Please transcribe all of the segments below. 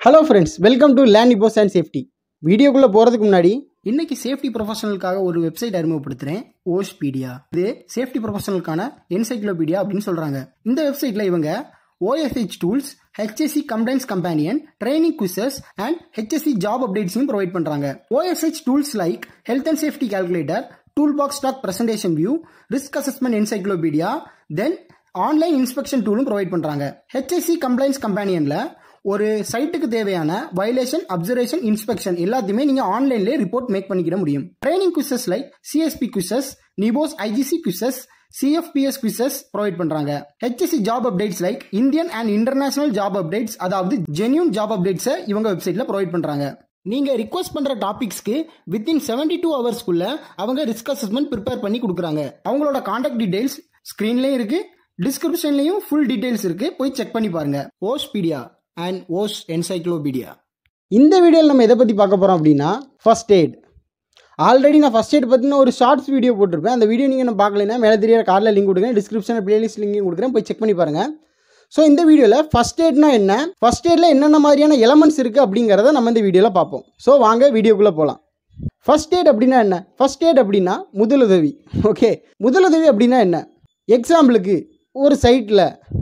hello friends welcome to land NEBOSH and safety வீடியோக்குள்ளே போகிறதுக்கு முன்னாடி இன்னைக்கு சேஃப்டி ப்ரொஃபஷனலுக்காக ஒரு வெப்சைட் அறிமுகப்படுத்துகிறேன் ஓஷ்பீடியா இது சேஃப்டி ப்ரொஃபஷனலுக்கான என்சைக்ளோபீடியா அப்படின்னு சொல்கிறாங்க இந்த வெப்சைட்டில் இவங்க OSH tools HSC complaints companion training quizzes and HSC job அப்டேட்ஸையும் ப்ரொவைட் பண்ணுறாங்க OSH tools like health and safety calculator tool box stack presentation view risk assessment encyclopedia then online inspection டூலும் provide பண்ணுறாங்க HSC complaints கம்பேனியனில் ஒரு சைட்டுக்கு தேவையான violation observation inspection எல்லாத்தையுமே நீங்க ஆன்லைன்லேயே ரிப்போர்ட் மேக் பண்ணிக்கிட முடியும் training quizzes like CSP quizzes NEBOSH IGC quizzes CFPS quizzes provide பண்றாங்க HSC job updates like Indian and international job updates அதாவது ஜென்யூன் ஜாப் அப்டேட்ஸை இவங்க வெப்சைட்ல ப்ரொவைட் பண்றாங்க நீங்க ரிக்வஸ்ட் பண்ற டாபிக்ஸ்க்கு வித்தின் செவன்டி டூ ஹவர்ஸ்க்குள்ள அவங்க ரிஸ்க் அசஸ்மெண்ட் ப்ரிப்பேர் பண்ணி கொடுக்குறாங்க அவங்களோட கான்டாக்ட் டீடைல்ஸ் ஸ்க்ரீன்லயும் இருக்கு டிஸ்கிரிப்ஷன்லயும் ஃபுல் டீடைல்ஸ் இருக்கு போய் செக் பண்ணி பாருங்க ஓஸ்பீடியா அண்ட் ஓஸ் என்சைக்ளோபீடியா இந்த வீடியோவில் நம்ம எதை பற்றி பார்க்க போகிறோம் அப்படின்னா ஃபர்ஸ்ட் எய்ட் ஆல்ரெடி நான் ஃபஸ்ட் எய்ட் பற்றின ஒரு ஷார்ட்ஸ் வீடியோ போட்டிருப்பேன் அந்த வீடியோ நீங்கள் நான் பார்க்கலைன்னா மேலே தெரியற கார்டில் லிங்க் கொடுக்குறேன் டிஸ்கிரிப்ஷனில் பிளேலிஸ்ட் லிங்க் கொடுக்குறேன் போய் செக் பண்ணி பாருங்கள் ஸோ இந்த வீடியோவில் ஃபஸ்ட் எய்ட்னா என்ன ஃபஸ்ட் எய்டில் என்னென்ன மாதிரியான எலமெண்ட்ஸ் இருக்குது அப்படிங்கிறத நம்ம இந்த வீடியோவில் பார்ப்போம் ஸோ வாங்க வீடியோக்குள்ளே போகலாம் ஃபஸ்ட் எய்ட் அப்படின்னா என்ன ஃபஸ்ட் எய்ட் அப்படின்னா முதலுதவி ஓகே முதலுதவி அப்படின்னா என்ன எக்ஸாம்பிளுக்கு ஒரு சைட்டில்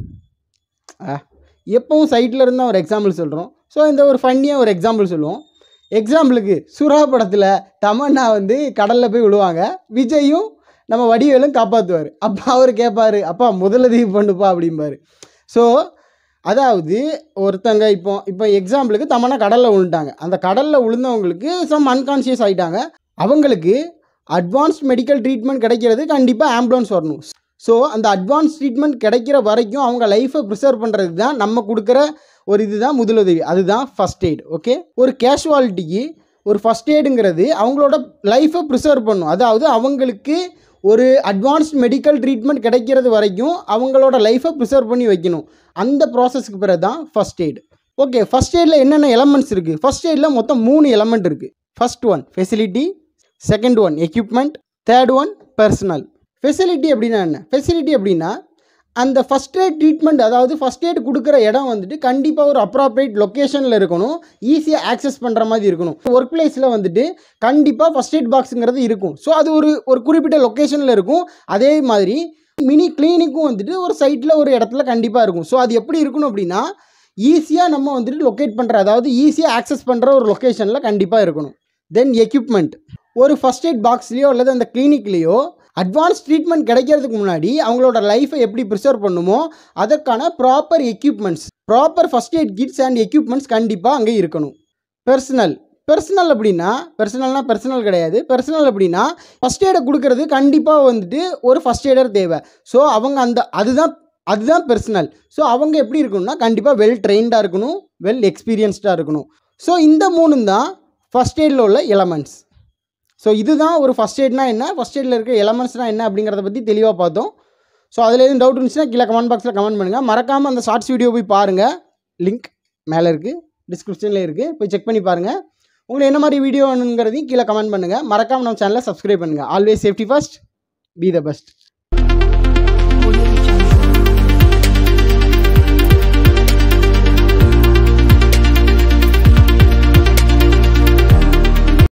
எப்பவும் சைட்டில் இருந்தால் ஒரு எக்ஸாம்பிள் சொல்கிறோம் ஸோ இந்த ஒரு ஃபன்னியாக ஒரு எக்ஸாம்பிள் சொல்லுவோம் எக்ஸாம்பிளுக்கு சுறா படத்தில் தமன்னா வந்து கடலில் போய் விழுவாங்க விஜயும் நம்ம வடிவேலும் காப்பாற்றுவார் அப்போ அவர் கேட்பார் அப்பா முதலுதவி பண்ணுப்பா அப்படிம்பாரு ஸோ அதாவது ஒருத்தங்க இப்போ இப்போ எக்ஸாம்பிளுக்கு தமன்னா கடலில் விழுந்துட்டாங்க அந்த கடலில் விழுந்தவங்களுக்கு சம் அன்கான்ஷியஸ் ஆகிட்டாங்க அவங்களுக்கு அட்வான்ஸ்ட் மெடிக்கல் ட்ரீட்மெண்ட் கிடைக்கிறது கண்டிப்பாக ஆம்புலன்ஸ் வரணும் ஸோ அந்த அட்வான்ஸ் ட்ரீட்மெண்ட் கிடைக்கிற வரைக்கும் அவங்க லைஃப்பை ப்ரிசர்வ் பண்ணுறதுக்கு தான் நம்ம கொடுக்குற ஒரு இதுதான் முதலுதவி அதுதான் ஃபஸ்ட் எய்ட் ஓகே ஒரு கேஷுவாலிட்டிக்கு ஒரு ஃபஸ்ட் எய்டுங்கிறது அவங்களோட லைஃப்பை ப்ரிசர்வ் பண்ணும் அதாவது அவங்களுக்கு ஒரு அட்வான்ஸ்ட் மெடிக்கல் ட்ரீட்மெண்ட் கிடைக்கிறது வரைக்கும் அவங்களோட லைஃப்பை ப்ரிசர்வ் பண்ணி வைக்கணும் அந்த ப்ராசஸ்க்கு பிறகு தான் ஃபஸ்ட் எய்டு ஓகே ஃபஸ்ட் எய்டில் என்னென்ன எலமெண்ட்ஸ் இருக்குது ஃபஸ்ட் எய்டில் மொத்தம் மூணு எலமெண்ட் இருக்குது first one facility second one equipment third one personal facility அப்படின்னா என்ன ஃபெசிலிட்டி அப்படின்னா அந்த ஃபஸ்ட் எய்ட் ட்ரீட்மெண்ட் அதாவது ஃபஸ்ட் எய்ட் கொடுக்குற இடம் வந்துட்டு கண்டிப்பாக ஒரு அப்ராப்ரேட் லொக்கேஷனில் இருக்கணும் ஈஸியாக ஆக்சஸ் பண்ணுற மாதிரி இருக்கணும் ஒர்க் பிளேஸில் வந்துட்டு கண்டிப்பாக ஃபஸ்ட் எய்ட் பாக்ஸுங்கிறது இருக்கும் ஸோ அது ஒரு ஒரு குறிப்பிட்ட லொக்கேஷனில் இருக்கும் அதே மாதிரி மினி கிளினிக்கும் வந்துட்டு ஒரு சைட்டில் ஒரு இடத்துல கண்டிப்பாக இருக்கும் ஸோ அது எப்படி இருக்கணும் அப்படின்னா ஈஸியாக நம்ம வந்துட்டு லொக்கேட் பண்ணுற அதாவது ஈஸியாக ஆக்சஸ் பண்ணுற ஒரு லொக்கேஷனில் கண்டிப்பாக இருக்கணும் தென் எக்யூப்மெண்ட் ஒரு ஃபஸ்ட் எய்ட் பாக்ஸ்லேயோ அல்லது அந்த கிளினிக்லேயோ அட்வான்ஸ் ட்ரீட்மெண்ட் கிடைக்கிறதுக்கு முன்னாடி அவங்களோட லைஃப்பை எப்படி ப்ரிசர்வ் பண்ணுமோ அதற்கான proper equipments proper first aid kits and equipments கண்டிப்பாக அங்கே இருக்கணும் பெர்சனல் பெர்சனல் அப்படின்னா பெர்சனல்னா பெர்சனல் கிடையாது பெர்சனல் அப்படின்னா ஃபஸ்ட் எய்டை கொடுக்கறது கண்டிப்பாக வந்துட்டு ஒரு ஃபஸ்ட் எய்டர் தேவை ஸோ அவங்க அந்த அதுதான் அதுதான் பெர்சனல் ஸோ அவங்க எப்படி இருக்கணும்னா கண்டிப்பாக வெல் ட்ரெயின்டாக இருக்கணும் வெல் எக்ஸ்பீரியன்ஸ்டாக இருக்கணும் ஸோ இந்த மூணும் தான் ஃபஸ்ட் எய்டில் உள்ள எலமெண்ட்ஸ் ஸோ இதுதான் ஒரு ஃபஸ்ட் எய்ட்னா என்ன ஃபஸ்ட் எய்டில் இருக்க எலமெண்ட்ஸ்னால் என்ன அப்படிங்கிறத பற்றி தெளிவாக பார்த்தோம் ஸோ அதில் எதுவும் டவுட் இருந்துச்சுன்னா கீழே கமெண்ட் பாக்ஸில் கமெண்ட் பண்ணுங்கள் மறக்காமல் அந்த ஷார்ட்ஸ் வீடியோ போய் பாருங்கள் லிங்க் மேலே இருக்குது டிஸ்கிரிப்ஷனில் இருக்குது போய் செக் பண்ணி பாருங்கள் உங்களுக்கு என்ன மாதிரி வீடியோ வேணுங்கிறதையும் கீழே கமெண்ட் பண்ணுங்கள் மறக்காமல் நம்ம சேனலை சப்ஸ்கிரைப் பண்ணுங்கள் always safety first be the best